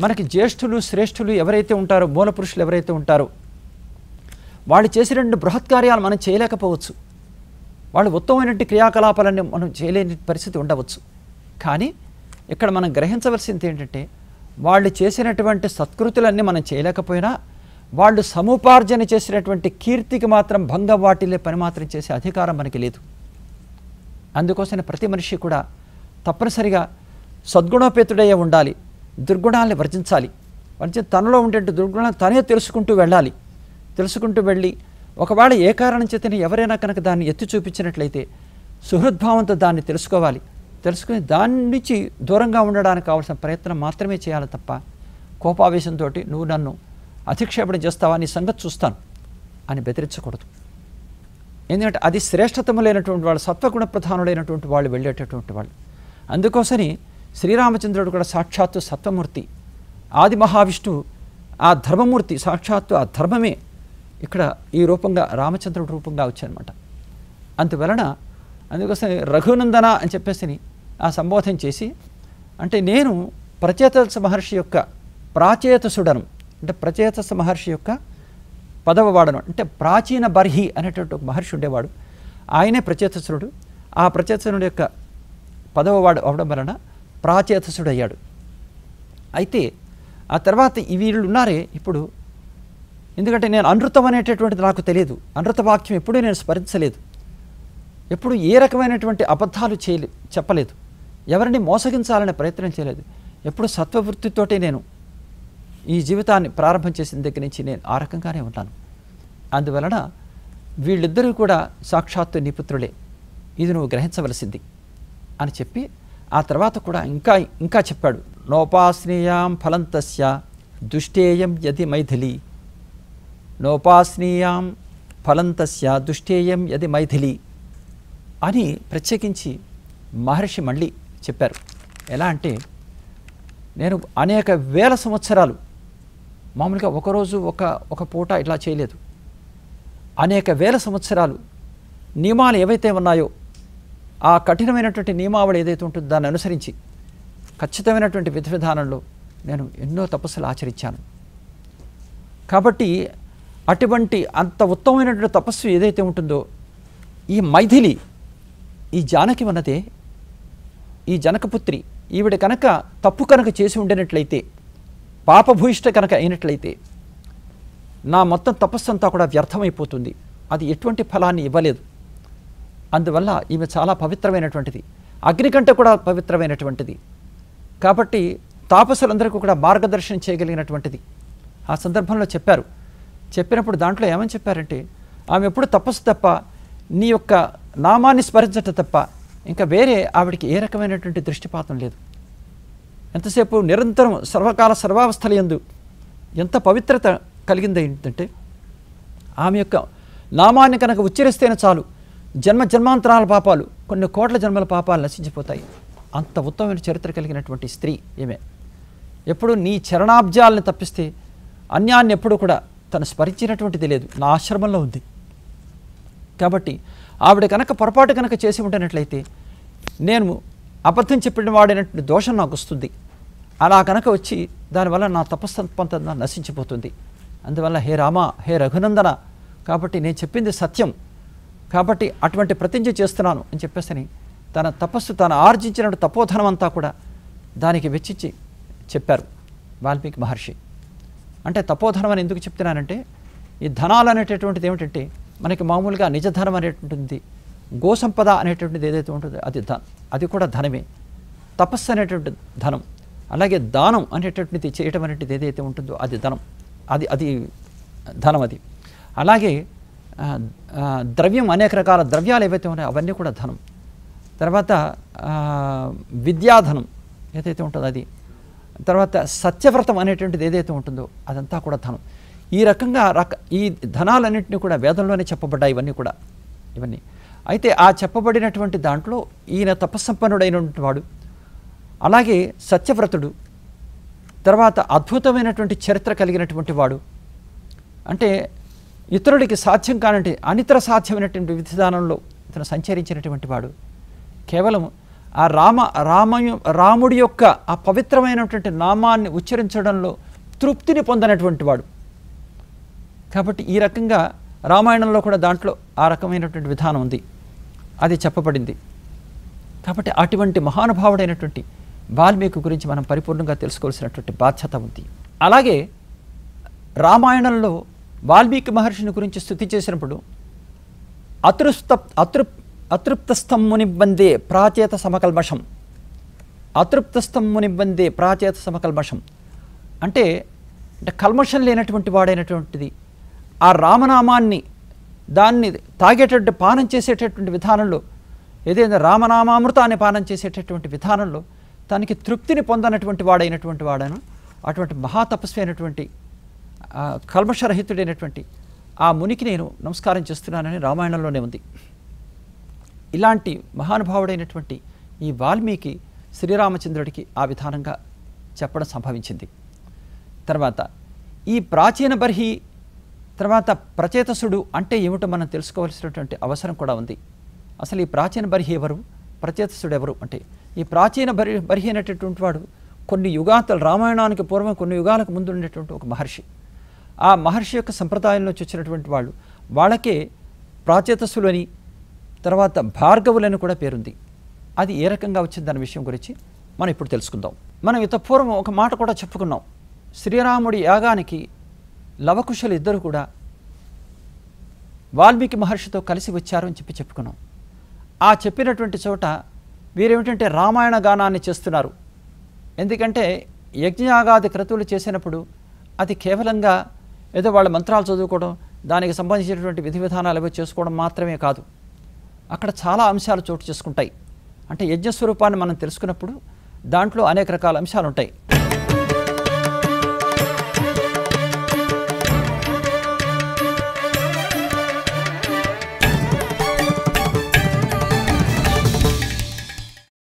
మనకి జ్యేష్ఠులు శ్రేష్ఠులు ఎవరైతే ఉంటారో మూల పురుషులు ఎవరైతే ఉంటారో వాళ్ళు చేసిన రెండు బృహత్ కార్యాలు మనం చేయలేకపోవచ్చు వాళ్ళు ఉత్తమమైనటువంటి క్రియాకలాపాలన్నీ మనం చేయలేని పరిస్థితి ఉండవచ్చు కానీ ఇక్కడ మనం గ్రహించవలసింది ఏంటంటే వాళ్ళు చేసినటువంటి సత్కృతులన్నీ మనం చేయలేకపోయినా వాళ్ళు సముపార్జన చేసినటువంటి కీర్తికి మాత్రం భంగ వాటిల్లే పని మాత్రం చేసే అధికారం మనకి లేదు అందుకోసం ప్రతి మనిషి కూడా తప్పనిసరిగా సద్గుణోపేతుడయ్యే ఉండాలి దుర్గుణాలని వర్జించాలి వర్జి తనలో ఉండే దుర్గుణాలను తనే తెలుసుకుంటూ వెళ్ళాలి తెలుసుకుంటూ వెళ్ళి ఒకవేళ ఏ కారణం చేతనే ఎవరైనా కనుక దాన్ని ఎత్తి చూపించినట్లయితే సుహృద్భావంతో దాన్ని తెలుసుకోవాలి తెలుసుకుని దాని నుంచి దూరంగా ఉండడానికి కావాల్సిన ప్రయత్నం మాత్రమే చేయాలి తప్ప కోపావేశంతో నువ్వు నన్ను అధిక్షేపణ చేస్తావా నీ సంగతి చూస్తాను అని బెదిరించకూడదు ఎందుకంటే అది శ్రేష్టతము లేనటువంటి వాళ్ళు సత్వగుణ ప్రధానులైనటువంటి వాళ్ళు వెళ్ళేటటువంటి వాళ్ళు అందుకోసని శ్రీరామచంద్రుడు కూడా సాక్షాత్తు సత్వమూర్తి ఆది మహావిష్ణువు ఆ ధర్మమూర్తి సాక్షాత్తు ఆ ధర్మమే ఇక్కడ ఈ రూపంగా రామచంద్రుడి రూపంగా వచ్చారనమాట అందువలన అందుకోసం రఘునందన అని చెప్పేసి ఆ సంబోధన చేసి అంటే నేను ప్రచేతస మహర్షి యొక్క ప్రాచేతసుడను అంటే ప్రచేతస మహర్షి యొక్క పదవ వాడను అంటే ప్రాచీన బర్హి అనేటువంటి ఒక మహర్షి ఉండేవాడు ఆయనే ప్రచేతసుడు ఆ ప్రచేతసుడు యొక్క పదవ వాడు అవడం వలన ప్రాచేతసుడు అయ్యాడు అయితే ఆ తర్వాత ఈ వీళ్ళు ఉన్నారే ఇప్పుడు ఎందుకంటే నేను అనృతం అనేటటువంటిది నాకు తెలియదు అనృత వాక్యం ఎప్పుడూ నేను స్మరించలేదు ఎప్పుడు ఏ రకమైనటువంటి అబద్ధాలు చేయలే చెప్పలేదు ఎవరిని మోసగించాలనే ప్రయత్నం చేయలేదు ఎప్పుడు సత్వవృత్తితోటే నేను ఈ జీవితాన్ని ప్రారంభం చేసిన దగ్గర నుంచి నేను ఆ రకంగానే ఉన్నాను అందువలన వీళ్ళిద్దరూ కూడా సాక్షాత్తు నిపుత్రులే ఇది నువ్వు గ్రహించవలసింది అని చెప్పి ఆ తర్వాత కూడా ఇంకా ఇంకా చెప్పాడు నోపాస్నీయాం ఫలంతస్య దుష్టేయం యది మైథిలి నోపాస్నీయాం ఫలంతస్య దుష్టేయం యది మైథిలి అని ప్రత్యేకించి మహర్షి మళ్ళీ చెప్పారు ఎలా అంటే నేను అనేక వేల సంవత్సరాలు మామూలుగా ఒకరోజు ఒక ఒక పూట ఇట్లా చేయలేదు అనేక వేల సంవత్సరాలు నియమాలు ఏవైతే ఉన్నాయో ఆ కఠినమైనటువంటి నియమావళి ఏదైతే ఉంటుందో దాన్ని అనుసరించి ఖచ్చితమైనటువంటి విధి విధానంలో నేను ఎన్నో తపస్సులు ఆచరించాను కాబట్టి అటువంటి అంత ఉత్తమమైనటువంటి తపస్సు ఏదైతే ఉంటుందో ఈ మైథిలి ఈ జానకి ఉన్నదే ఈ జనకపుత్రి ఈవిడ కనుక తప్పు కనుక చేసి ఉండినట్లయితే పాపభూయిష్ట కనుక అయినట్లయితే నా మొత్తం తపస్సు అంతా కూడా వ్యర్థమైపోతుంది అది ఎటువంటి ఫలాన్ని ఇవ్వలేదు అందువల్ల ఈమె చాలా పవిత్రమైనటువంటిది అగ్ని కంటే కూడా పవిత్రమైనటువంటిది కాబట్టి తాపసులందరికీ కూడా మార్గదర్శనం చేయగలిగినటువంటిది ఆ సందర్భంలో చెప్పారు చెప్పినప్పుడు దాంట్లో ఏమని చెప్పారంటే ఆమె ఎప్పుడు తపస్సు తప్ప నీ యొక్క నామాన్ని స్మరించట తప్ప ఇంకా వేరే ఆవిడికి ఏ రకమైనటువంటి దృష్టిపాతం లేదు ఎంతసేపు నిరంతరం సర్వకాల సర్వావస్థల యందు ఎంత పవిత్రత కలిగింది ఏంటంటే ఆమె యొక్క నామాన్ని కనుక ఉచ్చరిస్తేనే చాలు జన్మ జన్మాంతరాల పాపాలు కొన్ని కోట్ల జన్మల పాపాలు నశించిపోతాయి అంత ఉత్తమమైన చరిత్ర కలిగినటువంటి స్త్రీ ఈమె ఎప్పుడు నీ చరణాబ్జాలను తప్పిస్తే అన్యాన్ని ఎప్పుడు కూడా తను స్మరించినటువంటిది లేదు నా ఆశ్రమంలో ఉంది కాబట్టి ఆవిడ కనుక పొరపాటు కనుక చేసి ఉంటున్నట్లయితే నేను అబద్ధం చెప్పిన వాడినటువంటి దోషం నాకు వస్తుంది అలా కనుక వచ్చి దానివల్ల నా తపస్సంపంత నశించిపోతుంది అందువల్ల హే రామ హే రఘునందన కాబట్టి నేను చెప్పింది సత్యం కాబట్టి అటువంటి ప్రతిజ్ఞ చేస్తున్నాను అని చెప్పేసి తన తపస్సు తాను ఆర్జించిన తపోధనం అంతా కూడా దానికి వెచ్చించి చెప్పారు వాల్మీకి మహర్షి అంటే తపోధనం అని ఎందుకు చెప్తున్నానంటే ఈ ధనాలు అనేటటువంటిది ఏమిటంటే మనకి మామూలుగా నిజధనం అనేటువంటిది గోసంపద అనేటువంటిది ఏదైతే ఉంటుందో అది ధ అది కూడా ధనమే తపస్సు అనేటువంటి ధనం అలాగే దానం అనేటటువంటిది చేయటం అనేటిది ఏదైతే ఉంటుందో అది ధనం అది అది ధనం అది అలాగే ఆ, ఆ, ద్రవ్యం అనేక రకాల ద్రవ్యాలు ఏవైతే ఉన్నాయో అవన్నీ కూడా ధనం తర్వాత ఆ, విద్యాధనం ఏదైతే ఉంటుందో అది తర్వాత సత్యవ్రతం అనేటువంటిది ఏదైతే ఉంటుందో అదంతా కూడా ధనం ఈ రకంగా రక ఈ ధనాలన్నింటినీ కూడా వేదంలోనే చెప్పబడ్డాయి ఇవన్నీ కూడా ఇవన్నీ అయితే ఆ చెప్పబడినటువంటి దాంట్లో ఈయన తపస్సంపన్నుడైనటువంటి వాడు అలాగే సత్యవ్రతుడు తర్వాత అద్భుతమైనటువంటి చరిత్ర కలిగినటువంటి వాడు అంటే ఇతరుడికి సాధ్యం కానంటి అనితర సాధ్యమైనటువంటి విధానంలో ఇతను సంచరించినటువంటి వాడు కేవలం ఆ రామ రామయు రాముడి యొక్క ఆ పవిత్రమైనటువంటి నామాన్ని ఉచ్చరించడంలో తృప్తిని పొందనటువంటి వాడు కాబట్టి ఈ రకంగా రామాయణంలో కూడా దాంట్లో ఆ రకమైనటువంటి విధానం ఉంది అది చెప్పబడింది కాబట్టి అటువంటి మహానుభావుడైనటువంటి వాల్మీకి గురించి మనం పరిపూర్ణంగా తెలుసుకోవాల్సినటువంటి బాధ్యత ఉంది అలాగే రామాయణంలో వాల్మీకి మహర్షిని గురించి స్థుతి చేసినప్పుడు అతృప్త అతృప్ అతృప్తస్థం మునిబ్బందే ప్రాచేత సమకల్మషం అతృప్తస్థం మునిబ్బందే ప్రాచేత సమకల్మషం అంటే అంటే కల్మషం లేనటువంటి వాడైనటువంటిది ఆ రామనామాన్ని దాన్ని తాగేటటువంటి పానం చేసేటటువంటి విధానంలో ఏదైనా రామనామామృతాన్ని పానం చేసేటటువంటి విధానంలో తనకి తృప్తిని పొందనటువంటి వాడైనటువంటి వాడను అటువంటి మహాతపస్వి అయినటువంటి ఆ కల్మషరహితుడైనటువంటి ఆ మునికి నేను నమస్కారం చేస్తున్నానని రామాయణంలోనే ఉంది ఇలాంటి మహానుభావుడైనటువంటి ఈ వాల్మీకి శ్రీరామచంద్రుడికి ఆ విధానంగా చెప్పడం సంభవించింది తర్వాత ఈ ప్రాచీన బర్హి తర్వాత ప్రచేతసుడు అంటే ఏమిటో మనం తెలుసుకోవాల్సినటువంటి అవసరం కూడా ఉంది అసలు ఈ ప్రాచీన బర్హి ఎవరు ప్రచేతసుడు ఎవరు అంటే ఈ ప్రాచీన బరి బర్హి అనేటటువంటి వాడు కొన్ని యుగాంతలు రామాయణానికి పూర్వం కొన్ని యుగాలకు ముందు ఉండేటువంటి ఒక మహర్షి ఆ మహర్షి యొక్క సంప్రదాయం నుంచి వచ్చినటువంటి వాళ్ళు వాళ్ళకే ప్రాచేతసులు అని తర్వాత భార్గవులని కూడా పేరుంది అది ఏ రకంగా వచ్చిందన్న విషయం గురించి మనం ఇప్పుడు తెలుసుకుందాం మనం ఇంత పూర్వం ఒక మాట కూడా చెప్పుకున్నాం శ్రీరాముడి యాగానికి లవకుశలు ఇద్దరు కూడా వాల్మీకి మహర్షితో కలిసి వచ్చారు అని చెప్పి చెప్పుకున్నాం ఆ చెప్పినటువంటి చోట వీరేమిటంటే రామాయణ గానాన్ని చేస్తున్నారు ఎందుకంటే యజ్ఞయాగాది క్రతువులు చేసినప్పుడు అది కేవలంగా ఏదో వాళ్ళ మంత్రాలు చదువుకోవడం దానికి సంబంధించినటువంటి విధి విధానాలు ఏవో చేసుకోవడం మాత్రమే కాదు అక్కడ చాలా అంశాలు చోటు చేసుకుంటాయి అంటే యజ్ఞస్వరూపాన్ని మనం తెలుసుకున్నప్పుడు దాంట్లో అనేక రకాల అంశాలు ఉంటాయి